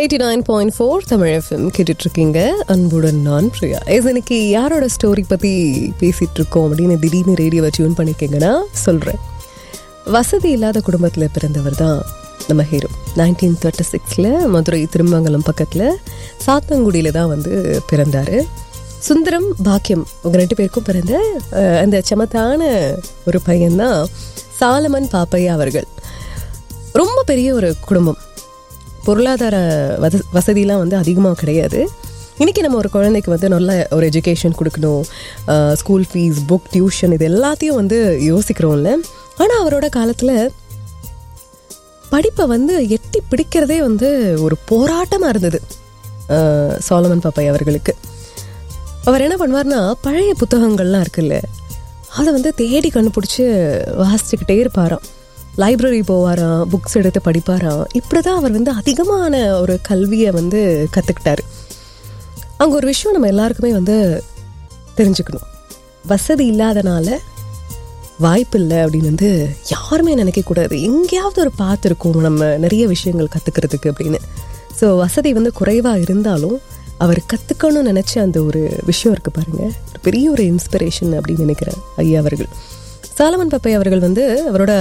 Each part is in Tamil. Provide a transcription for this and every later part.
eighty nine point four Tamil FM கேட்டுட்டு இருக்கீங்க அன்புடன் நான் பிரியா இது இன்னைக்கு யாரோட ஸ்டோரி பற்றி பேசிட்டு இருக்கோம் அப்படின்னு திடீர்னு ரேடியோவை டியூன் பண்ணிருக்கீங்கன்னா சொல்கிறேன் வசதி இல்லாத குடும்பத்தில் பிறந்தவர் தான் நம்ம ஹீரோ நைன்டீன் தேர்ட்டி சிக்ஸில் மதுரை திருமங்கலம் பக்கத்தில் சாத்தங்குடியில் தான் வந்து பிறந்தார் சுந்தரம் பாக்கியம் உங்க ரெண்டு பேருக்கும் பிறந்த அஹ், அந்த சமத்தான ஒரு பையன்தான் சாலமன் பாப்பையா அவர்கள் ரொம்ப பெரிய ஒரு குடும்பம் பொருளாதார வத வசதிலாம் வந்து அதிகமாக கிடையாது இன்றைக்கி நம்ம ஒரு குழந்தைக்கு வந்து நல்ல ஒரு எஜுகேஷன் கொடுக்கணும் ஸ்கூல் ஃபீஸ் புக் டியூஷன் இது எல்லாத்தையும் வந்து யோசிக்கிறோம்ல ஆனால் அவரோட காலத்தில் படிப்பை வந்து எட்டி பிடிக்கிறதே வந்து ஒரு போராட்டமாக இருந்தது அஹ், சாலமன் பாப்பை அவர்களுக்கு அவர் என்ன பண்ணுவார்னா பழைய புத்தகங்கள்லாம் இருக்குல்ல அதை வந்து தேடி கண்டுபிடிச்சி வாசிச்சுக்கிட்டே இருப்பாராம் லைப்ரரி போவாராம் புக்ஸ் எடுத்து படிப்பாராம் இப்படி தான் அவர் வந்து அதிகமான ஒரு கல்வியை வந்து கற்றுக்கிட்டாரு அங்கே ஒரு விஷயம் நம்ம எல்லாருக்குமே வந்து தெரிஞ்சுக்கணும் வசதி இல்லாதனால வாய்ப்பு இல்லை அப்படின்னு வந்து யாருமே நினைக்கக்கூடாது எங்கேயாவது ஒரு பார்த்துருக்கோம் நம்ம நிறைய விஷயங்கள் கற்றுக்கிறதுக்கு அப்படின்னு ஸோ வசதி வந்து குறைவாக இருந்தாலும் அவர் கற்றுக்கணும்னு நினச்ச அந்த ஒரு விஷயம் இருக்குது பாருங்க ஒரு பெரிய ஒரு இன்ஸ்பிரேஷன் அப்படின்னு நினைக்கிறேன் ஐயா அவர்கள் சாலமன் பப்பை அவர்கள் வந்து அவரோட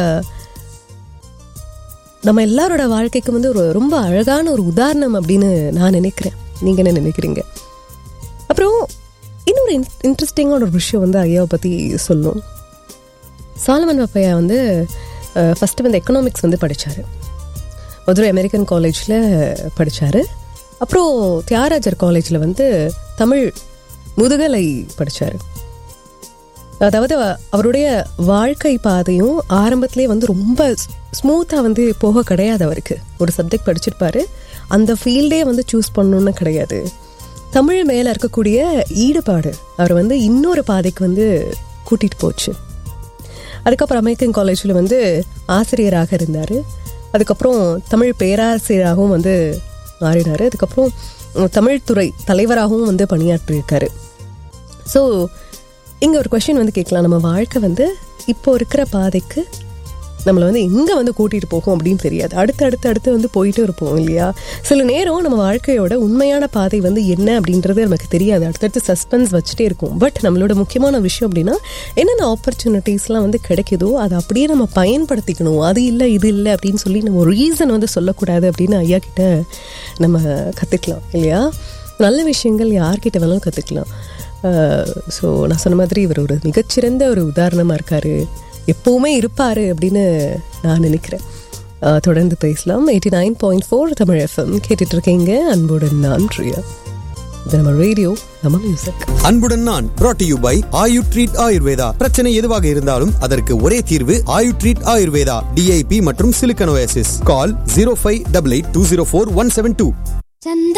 நம்ம எல்லாரோட வாழ்க்கைக்கு வந்து ஒரு ரொம்ப அழகான ஒரு உதாரணம் அப்படின்னு நான் நினைக்கிறேன் நீங்கள் என்ன நினைக்கிறீங்க அப்புறம் இன்னொரு இன்ட்ரெஸ்டிங்கான ஒரு விஷயம் வந்து ஐயாவை பற்றி சொல்லணும் சாலமன் பப்பையா வந்து ஃபஸ்ட்டு வந்து எக்கனாமிக்ஸ் வந்து படித்தார் மதுரை அமெரிக்கன் காலேஜில் படித்தார் அப்புறம் தியாகராஜர் காலேஜில் வந்து தமிழ் முதுகலை படித்தார் அதாவது அவ- அவருடைய வாழ்க்கை பாதையும் ஆரம்பத்திலே வந்து ரொம்ப ஸ்மூத்தாக வந்து போக கிடையாது அவருக்கு ஒரு சப்ஜெக்ட் படிச்சிருப்பாரு அந்த ஃபீல்டே வந்து சூஸ் பண்ணணும்னு கிடையாது தமிழ் மேலே இருக்கக்கூடிய ஈடுபாடு அவர் வந்து இன்னொரு பாதைக்கு வந்து கூட்டிகிட்டு போச்சு அதுக்கப்புறம் அமெரிக்கன் காலேஜில் வந்து ஆசிரியராக இருந்தார் அதுக்கப்புறம் தமிழ் பேராசிரியராகவும் வந்து மாறினார் அதுக்கப்புறம் உம், தமிழ் துறை தலைவராகவும் வந்து பணியாற்றியிருக்காரு ஸோ இங்கே ஒரு கொஷின் வந்து கேட்கலாம் நம்ம வாழ்க்கை வந்து இப்போ இருக்கிற பாதைக்கு நம்மளை வந்து எங்கே வந்து கூட்டிகிட்டு போகும் அப்படின்னு தெரியாது அடுத்து அடுத்து அடுத்து வந்து போயிட்டே இருப்போம் இல்லையா சில நேரம் நம்ம வாழ்க்கையோட உண்மையான பாதை வந்து என்ன அப்படின்றது நமக்கு தெரியாது அடுத்தடுத்து சஸ்பென்ஸ் வச்சுட்டே இருக்கும் பட் நம்மளோட முக்கியமான விஷயம் அப்படின்னா என்னென்ன ஆப்பர்ச்சுனிட்டிஸ்லாம் வந்து கிடைக்குதோ அதை அப்படியே நம்ம பயன்படுத்திக்கணும் அது இல்லை இது இல்லை அப்படின்னு சொல்லி நம்ம ஒரு ரீசன் வந்து சொல்லக்கூடாது அப்படின்னு ஐயா கிட்ட நம்ம கற்றுக்கலாம் இல்லையா நல்ல விஷயங்கள் யார்கிட்ட வேணாலும் கற்றுக்கலாம் ஸோ நான் சொன்ன மாதிரி இவர் ஒரு மிகச்சிறந்த ஒரு உதாரணமாக இருக்கார் எப்போவுமே இருப்பார் அப்படின்னு நான் நினைக்கிறேன் அஹ், தொடர்ந்து பேசலாம் eighty nine point four Tamil FM கேட்டுட்டு இருக்கீங்க அன்புடன் நான் ரியா இது நம்ம ரேடியோ நம்ம மியூசிக் அன்புடன் நான் brought to you by Ayu treat Ayurveda பிரச்சனை எதுவாக இருந்தாலும் அதற்கு ஒரே தீர்வு ஆயு ட்ரீட் ஆயுர்வேதா டிஐபி மற்றும் silicosis call zero five double eight two zero four one seven two சந்த